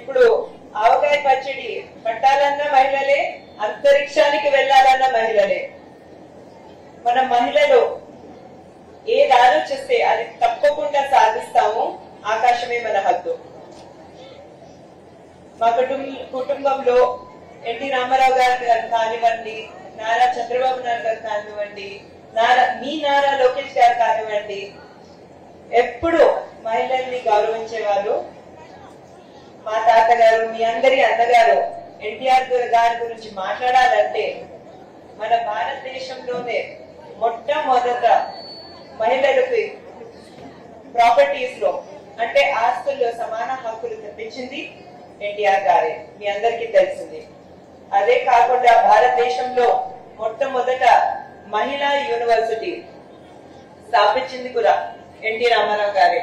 ఇప్పుడు ఆవకాయ పచ్చడి పట్టాలన్న మహిళలే అంతరిక్షానికి వెళ్ళాలన్న మహిళలే మన మహిళలు ఏది ఆలోచిస్తే అది తప్పకుండా సాధిస్తాము ఆకాశమే మన హద్దు మా కుటుంబ కుటుంబంలో ఎన్టీ రామారావు గారు గారు కానివ్వండి నారా చంద్రబాబు నాయుడు గారు కానివ్వండి నారా మీ నారా లోకేష్ గారు కానివ్వండి ఎప్పుడు మహిళల్ని గౌరవించేవారు మా తాతగారు మీ అందరి అన్నగారు ఎన్టీఆర్ గారి గురించి మాట్లాడాలంటే మన భారతదేశంలోనే మొట్టమొదట మహిళలకు ప్రాపర్టీస్ లో అంటే ఆస్తుల్లో సమాన హక్కులు తెప్పించింది ఎన్టీఆర్ గారే మీ అందరికీ తెలిసింది అదే కాకుండా భారతదేశంలో మొట్టమొదట మహిళా యూనివర్సిటీ స్థాపించింది కూడా ఎన్టీ రామారావు గారే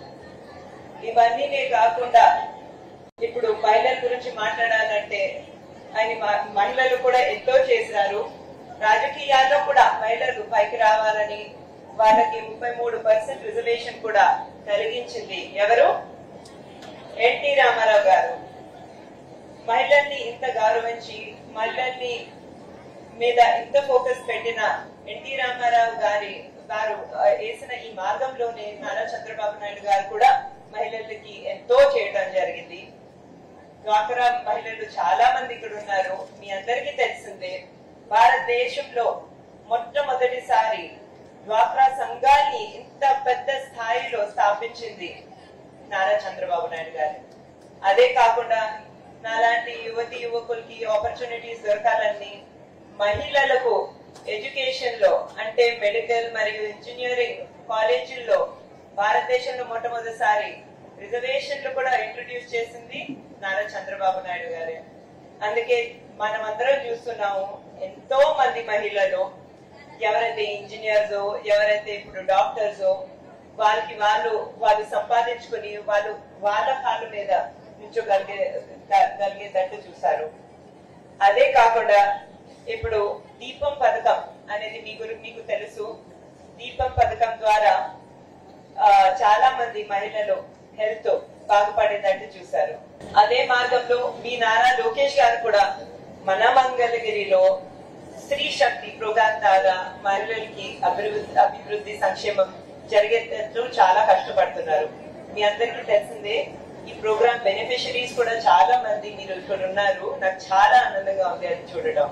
ఇవన్నీనే కాకుండా ఇప్పుడు మహిళల గురించి మాట్లాడాలంటే ఆయన మ- మహిళలు కూడా ఎంతో చేశారు రాజకీయాల్లో కూడా మహిళలు పైకి రావాలని వాళ్ళకి ముప్పై మూడు పర్సెంట్ రిజర్వేషన్ కూడా కలిగించింది ఎవరు ఎన్టీ రామారావు గారు మహిళల్ని ఇంత గౌరవించి మహిళల్ని మీద ఇంత ఫోకస్ పెట్టిన ఎన్టీ రామారావు గారి గారు ఆ, వేసిన ఈ మార్గంలోనే నారా చంద్రబాబు నాయుడు గారు కూడా మహిళలకి ఎంతో చేయడం జరిగింది డ్వాక్రా మహిళలు చాలా మంది ఇక్కడ ఉన్నారు మీ అందరికీ తెలిసిందే భారతదేశంలో మొట్టమొదటిసారి డ్వాక్రా సంఘాన్ని ఇంత పెద్ద స్థాయిలో స్థాపించింది నారా చంద్రబాబు నాయుడు గారు అదే కాకుండా నాలాంటి యువతి యువకులకి ఆపర్చునిటీస్ దొరకాలని మహిళలకు ఎడ్యుకేషన్ లో అంటే మెడికల్ మరియు ఇంజనీరింగ్ కాలేజీల్లో భారతదేశంలో మొట్టమొదటిసారి రిజర్వేషన్లు కూడా ఇంట్రడ్యూస్ చేసింది నారా చంద్రబాబు నాయుడు గారే అందుకే మనమందరం చూస్తున్నాము ఎంతో మంది మహిళలు ఎవరైతే ఇంజనీర్స్ ఎవరైతే ఇప్పుడు డాక్టర్స్ వాళ్ళకి వాళ్ళు వాళ్ళు సంపాదించుకుని వాళ్ళు వాళ్ళ కాళ్ళ మీద నిల్చోగలిగే గ- గలిగేటట్టు చూశారు అదే కాకుండా ఇప్పుడు దీపం పథకం అనేది మీ గురి మీకు తెలుసు దీపం పథకం ద్వారా ఆ, చాలా మంది మహిళలు హెల్త్ బాగుపడేటట్టు చూశారు అదే మార్గంలో మీ నారా లోకేష్ గారు కూడా మన మంగళగిరిలో స్త్రీ శక్తి ప్రోగ్రామ్ ద్వారా మహిళలకి అభివృద్ధి అభివృద్ధి సంక్షేమం జరిగేటట్టు చాలా కష్టపడుతున్నారు మీ అందరికీ తెలిసిందే ఈ ప్రోగ్రామ్ బెనిఫిషరీస్ కూడా చాలా మంది మీరు ఇక్కడ ఉన్నారు నాకు చాలా ఆనందంగా ఉంది అది చూడడం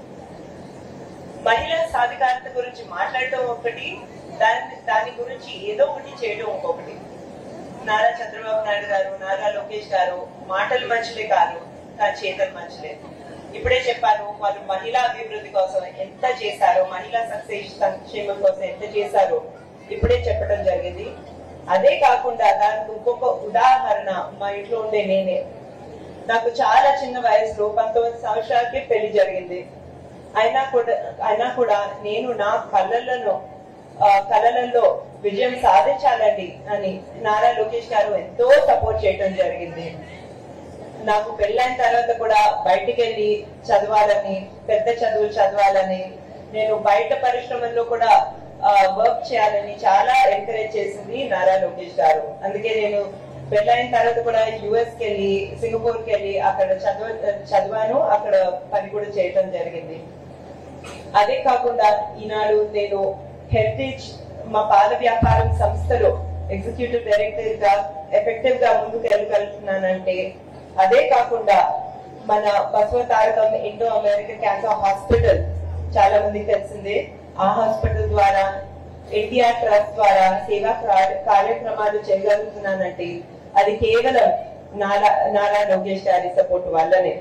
మహిళా సాధికారత గురించి మాట్లాడటం ఒకటి దాని దాని గురించి ఏదో ఒకటి చేయడం ఇంకొకటి నారా చంద్రబాబు నాయుడు గారు నారా లోకేష్ గారు మాటలు మంచిలే కాదు కానీ చేతలు మంచిలే ఇప్పుడే చెప్పాను వాళ్ళు మహిళా అభివృద్ధి కోసం ఎంత చేశారో మహిళా సక్సెస్ సంక్షేమం కోసం ఎంత చేశారో ఇప్పుడే చెప్పడం జరిగింది అదే కాకుండా దానికి ఇంకొక ఉదాహరణ మా ఇంట్లో ఉండే నేనే నాకు చాలా చిన్న వయసులో పంతొమ్మిది సంవత్సరాలకి పెళ్లి జరిగింది అయినా కూడా అయినా కూడా నేను నా కళ్ళలను ఆ, కళలలో విజయం సాధించాలండి అని నారా లోకేష్ గారు ఎంతో సపోర్ట్ చేయడం జరిగింది నాకు పెళ్ళైన తర్వాత కూడా బయటికి వెళ్ళి చదవాలని పెద్ద చదువులు చదవాలని నేను బయట పరిశ్రమల్లో కూడా వర్క్ చేయాలని చాలా ఎంకరేజ్ చేసింది నారా లోకేష్ గారు అందుకే నేను పెళ్ళైన తర్వాత కూడా యుఎస్ కి వెళ్ళి సింగపూర్ కి వెళ్ళి అక్కడ చదవ చదివాను అక్కడ పని కూడా చేయడం జరిగింది అదే కాకుండా ఈనాడు నేను హెరిటేజ్ మా పాల వ్యాపారం సంస్థలో ఎగ్జిక్యూటివ్ డైరెక్టర్ గా ఎఫెక్టివ్ గా ముందుకు వెళ్ళగలుగుతున్నానంటే అదే కాకుండా మన Basava Tarakam Indo America cancer hospital చాలా మందికి తెలిసిందే ఆ హాస్పిటల్ ద్వారా ఎన్టీఆర్ ట్రస్ట్ ద్వారా సేవా కార్య- కార్యక్రమాలు చేయగలుగుతున్నానంటే అది కేవలం నారా నారా లోకేష్ గారి సపోర్ట్ వల్లనే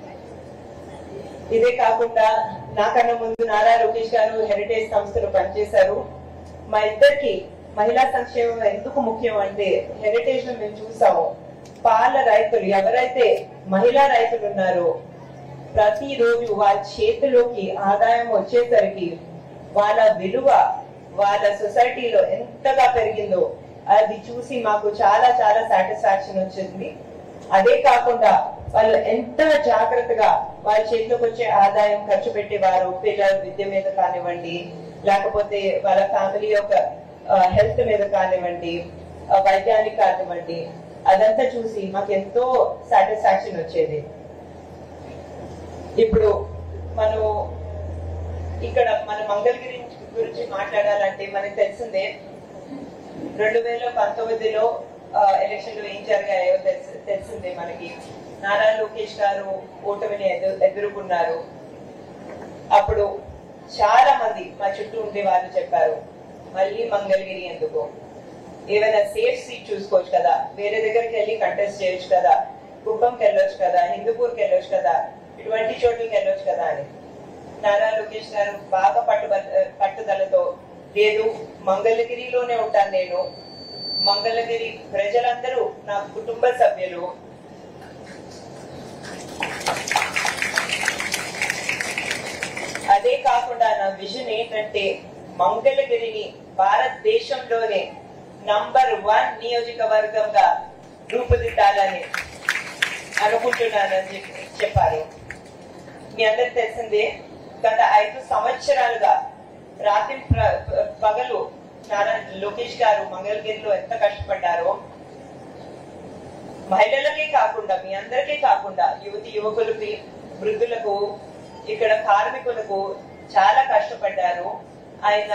ఇదే కాకుండా నాకన్నా ముందు నారా లోకేష్ గారు హెరిటేజ్ సంస్థలో పనిచేశారు మా ఇద్దరికి మహిళా సంక్షేమం ఎందుకు ముఖ్యం అంటే హెరిటేజ్ లో మేము చూసాము పాల రైతులు ఎవరైతే మహిళా రైతులు ఉన్నారో ప్రతిరోజు వాళ్ళ చేతిలోకి ఆదాయం వచ్చేసరికి వాళ్ళ విలువ వాళ్ళ సొసైటీలో ఎంతగా పెరిగిందో అది చూసి మాకు చాలా చాలా సాటిస్ఫాక్షన్ వచ్చింది అదే కాకుండా వాళ్ళు ఎంత జాగ్రత్తగా వాళ్ళ చేతిలోకి వచ్చే ఆదాయం ఖర్చు పెట్టేవారు పిల్లల విద్య మీద కానివ్వండి లేకపోతే వాళ్ళ ఫ్యామిలీ యొక్క హెల్త్ మీద కానివ్వండి ఆ, వైద్యానికి కానివ్వండి అదంతా చూసి మాకు ఎంతో సాటిస్ఫాక్షన్ వచ్చేది ఇప్పుడు మనం ఇక్కడ మన మంగళగిరి గురించి మాట్లాడాలంటే మనకు తెలిసిందే రెండు వేల పంతొమ్మిదిలో ఎలక్షన్లు ఏం జరిగాయో తెలిసి తెలిసిందే మనకి నారా లోకేష్ గారు ఓటమిని ఎదు ఎదుర్కొన్నారు అప్పుడు చాలా మంది మా చుట్టూ ఉండే వాళ్ళు చెప్పారు మళ్ళీ మంగళగిరి ఎందుకు ఏమైనా సేఫ్ సీట్ చూసుకోవచ్చు కదా వేరే దగ్గరికి వెళ్ళి కంటెస్ట్ చేయొచ్చు కదా కుప్పంకి వెళ్ళొచ్చు కదా హిందూపూర్కి వెళ్ళొచ్చు కదా ఇటువంటి చోట్లకి వెళ్ళొచ్చు కదా అని నారా లోకేష్ గారు బాగా పట్టుబ పట్టుదలతో లేదు మంగళగిరిలోనే ఉంటాను నేను మంగళగిరి ప్రజలందరూ నా కుటుంబ సభ్యులు అదే కాకుండా నా విజన్ ఏంటంటే మంగళగిరిని భారతదేశంలోనే నంబర్ వన్ నియోజకవర్గంగా రూపుదిద్దాలని అనుకుంటున్నానని చెప్పి చెప్పారు మీ అందరికి తెలిసిందే గత ఐదు సంవత్సరాలుగా రాత్రి ప్ర- ప- పగలు నారా లోకేష్ గారు మంగళగిరిలో ఎంత కష్టపడ్డారో మహిళలకే కాకుండా మీ అందరికీ కాకుండా యువతి యువకులకి వృద్ధులకు ఇక్కడ కార్మికులకు చాలా కష్టపడ్డారు ఆయన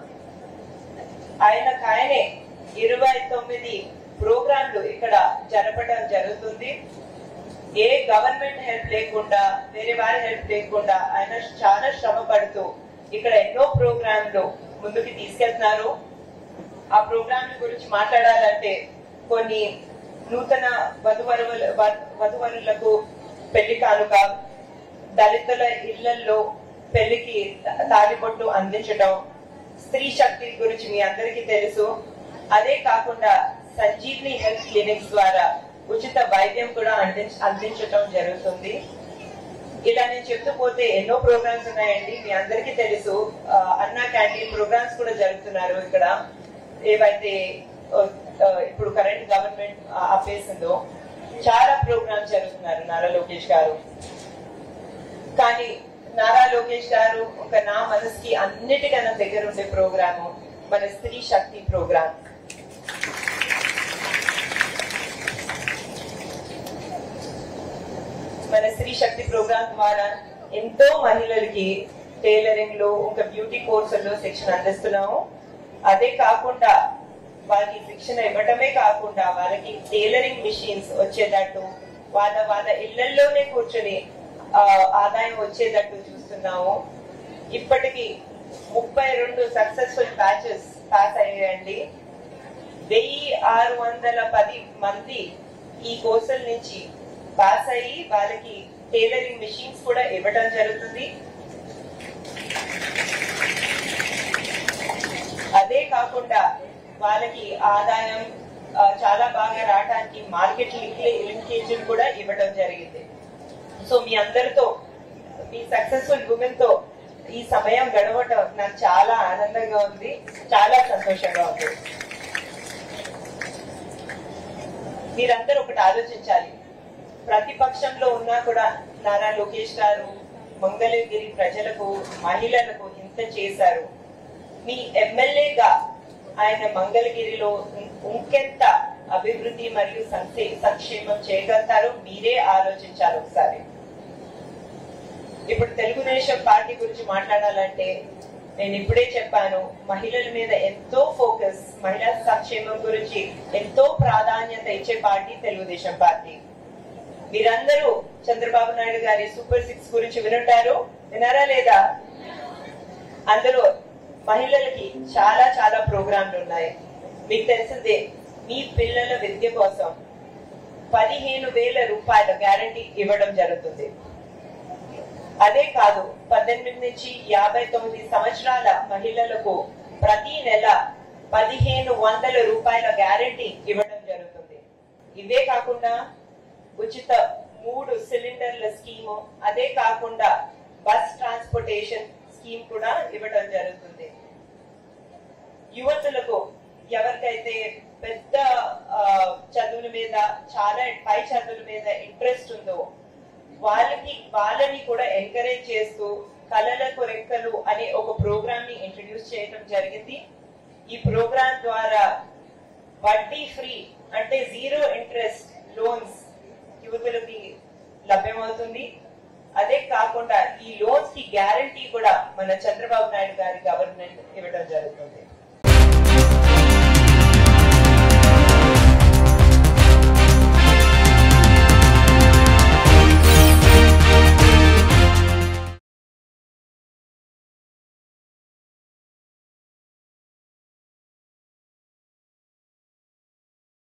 ఆయన ఆయనే ఇరవై తొమ్మిది ప్రోగ్రాంలు ఇక్కడ జరపడం జరుగుతుంది ఏ గవర్నమెంట్ హెల్ప్ లేకుండా వేరే వారి హెల్ప్ లేకుండా ఆయన చాలా శ్రమ పడుతూ ఇక్కడ ఎన్నో ప్రోగ్రాంలు ముందుకు తీసుకెళ్తున్నారు ఆ ప్రోగ్రాంల గురించి మాట్లాడాలంటే కొన్ని నూతన వధువరుల వధువరులకు పెళ్లి కానుక దళితుల ఇళ్లలో పెళ్లికి తా- తాళిబొట్టు అందించడం స్త్రీ శక్తి గురించి మీ అందరికీ తెలుసు అదే కాకుండా సంజీవ్ని హెల్త్ క్లినిక్స్ ద్వారా ఉచిత వైద్యం కూడా అందించ అందించడం జరుగుతుంది ఇలా నేను చెప్తూ పోతే ఎన్నో ప్రోగ్రామ్స్ ఉన్నాయండి మీ అందరికీ తెలుసు ఆ, అన్నా క్యాంటీన్ ప్రోగ్రామ్స్ కూడా జరుగుతున్నారు ఇక్కడ ఏవైతే ఆ, ఆ, ఇప్పుడు కరెంట్ గవర్నమెంట్ ఆపేసిందో చాలా ప్రోగ్రామ్స్ జరుగుతున్నారు నారా లోకేష్ గారు కానీ నారా లోకేష్ గారు ఒక నా మనసుకి అన్నిటికన్నా దగ్గర ఉండే ప్రోగ్రాము మన స్త్రీ శక్తి ప్రోగ్రామ్ మన స్త్రీ శక్తి ప్రోగ్రామ్ ద్వారా ఎంతో మహిళలకి టైలరింగ్ లో ఒక బ్యూటీ కోర్సుల్లో శిక్షణ అందిస్తున్నాము అదే కాకుండా వాళ్ళకి శిక్షణ ఇవ్వటమే కాకుండా వాళ్ళకి టైలరింగ్ మిషన్స్ వచ్చేటట్టు వాళ్ళ వాళ్ళ ఇళ్లలోనే కూర్చొని ఆ, ఆదాయం వచ్చేటట్టు చూస్తున్నాము ఇప్పటికి ముప్పై రెండు సక్సెస్ఫుల్ బ్యాచెస్ పాస్ అయ్యాయండి వెయ్యి ఆరు వందల పది మంది ఈ కోర్సుల నుంచి పాస్ అయ్యి వాళ్ళకి టైలరింగ్ మిషన్స్ కూడా ఇవ్వడం జరుగుతుంది అదే కాకుండా వాళ్ళకి ఆదాయం ఆ, చాలా బాగా రావడానికి మార్కెట్ లింకేజ్ కూడా ఇవ్వడం జరిగింది సో మీ అందరితో మీ సక్సెస్ఫుల్ ఉమెన్ తో ఈ సమయం గడవటం నాకు చాలా ఆనందంగా ఉంది చాలా సంతోషంగా ఉంది మీరందరూ ఒకటి ఆలోచించాలి ప్రతిపక్షంలో ఉన్నా కూడా నారా లోకేష్ గారు మంగళగిరి ప్రజలకు మహిళలకు ఇంత చేశారు మీ ఎమ్మెల్యేగా ఆయన మంగళగిరిలో ఇం- ఇంకెంత అభివృద్ధి మరియు సంక్షే- సంక్షేమం చేయగలుగుతారో మీరే ఆలోచించాలి ఒకసారి ఇప్పుడు తెలుగుదేశం పార్టీ గురించి మాట్లాడాలంటే నేను ఇప్పుడే చెప్పాను మహిళల మీద ఎంతో ఫోకస్ మహిళా సంక్షేమం గురించి ఎంతో ప్రాధాన్యత ఇచ్చే పార్టీ తెలుగుదేశం పార్టీ మీరందరూ చంద్రబాబు నాయుడు గారి సూపర్ సిక్స్ గురించి వినుంటారు వినారా లేదా అందులో మహిళలకి చాలా చాలా ప్రోగ్రాంలు ఉన్నాయి మీకు తెలిసిందే మీ పిల్లల విద్య కోసం పదిహేను వేల రూపాయల గ్యారంటీ ఇవ్వడం జరుగుతుంది అదే కాదు పద్దెనిమిది నుంచి యాభై తొమ్మిది సంవత్సరాల మహిళలకు ప్రతి నెల పదిహేను వందల రూపాయల గ్యారంటీ ఇవ్వడం జరుగుతుంది ఇవే కాకుండా ఉచిత మూడు సిలిండర్ల స్కీము అదే కాకుండా బస్ ట్రాన్స్పోర్టేషన్ స్కీమ్ కూడా ఇవ్వడం జరుగుతుంది యువతులకు ఎవరికైతే పెద్ద ఆ, చదువుల మీద చాలా పై చదువుల మీద ఇంట్రెస్ట్ ఉందో వాళ్ళకి వాళ్ళని కూడా ఎంకరేజ్ చేస్తూ కళలకు రెక్కలు అనే ఒక ప్రోగ్రామ్ ని ఇంట్రడ్యూస్ చేయడం జరిగింది ఈ ప్రోగ్రామ్ ద్వారా వడ్డీ ఫ్రీ అంటే జీరో ఇంట్రెస్ట్ లోన్స్ యువకులకి లభ్యమవుతుంది అదే కాకుండా ఈ లోన్స్ కి గ్యారంటీ కూడా మన చంద్రబాబు నాయుడు గారి గవర్నమెంట్ ఇవ్వడం జరుగుతుంది